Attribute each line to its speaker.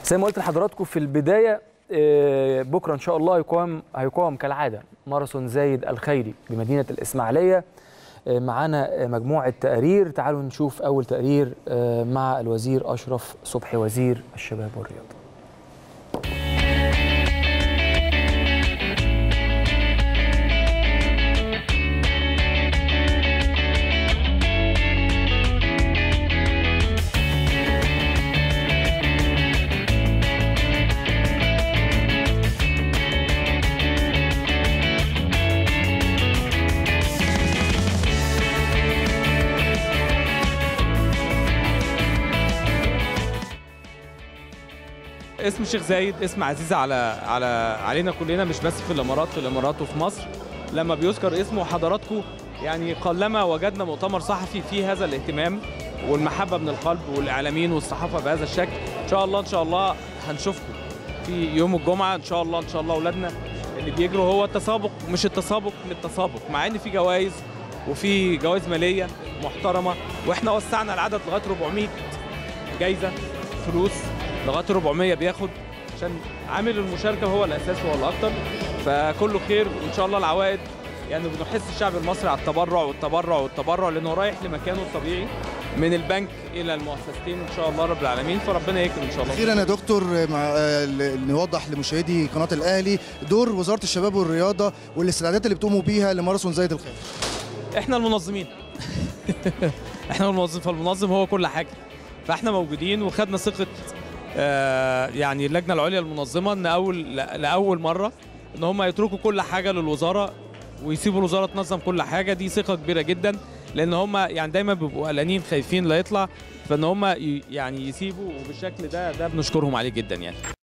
Speaker 1: زي ما قلت لحضراتكم في البدايه آه، بكره ان شاء الله هيقام هيقام كالعاده ماراثون زايد الخيري بمدينه الاسماعيليه آه، معانا آه، مجموعه تقارير تعالوا نشوف اول تقرير آه، مع الوزير اشرف صبحي وزير الشباب والرياضه
Speaker 2: اسم الشيخ زايد اسم عزيز على على علينا كلنا مش بس في الامارات في الامارات وفي مصر لما بيذكر اسمه حضراتكم يعني قلما وجدنا مؤتمر صحفي فيه هذا الاهتمام والمحبه من القلب والاعلاميين والصحافه بهذا الشكل ان شاء الله ان شاء الله هنشوفكم في يوم الجمعه ان شاء الله ان شاء الله اولادنا اللي بيجروا هو التسابق مش التسابق للتسابق مع ان في جوائز وفي جوائز ماليه محترمه واحنا وسعنا العدد لغايه 400 جايزه فلوس لغايه 400 بياخد عشان عامل المشاركه هو الاساس وهو الاكتر فكله خير وان شاء الله العوائد يعني بنحس الشعب المصري على التبرع والتبرع والتبرع لانه رايح لمكانه الطبيعي من البنك الى المؤسستين ان شاء الله رب العالمين فربنا يكرم ان شاء الله
Speaker 3: اخيرا يا دكتور مع آه، ل- نوضح لمشاهدي قناه الاهلي دور وزاره الشباب والرياضه والاستعدادات اللي بتقوموا بيها لماراثون زايد الخير
Speaker 2: احنا المنظمين احنا المنظم فالمنظم هو كل حاجه فاحنا موجودين وخدنا ثقه آه، يعني اللجنه العليا المنظمه ان اول لاول مره ان هم يتركوا كل حاجه للوزاره ويسيبوا الوزاره تنظم كل حاجه دي ثقه كبيره جدا لان هم يعني دايما بيبقوا قلقانين خايفين لا يطلع فان هم ي- يعني يسيبوا وبالشكل ده ده بنشكرهم عليه جدا يعني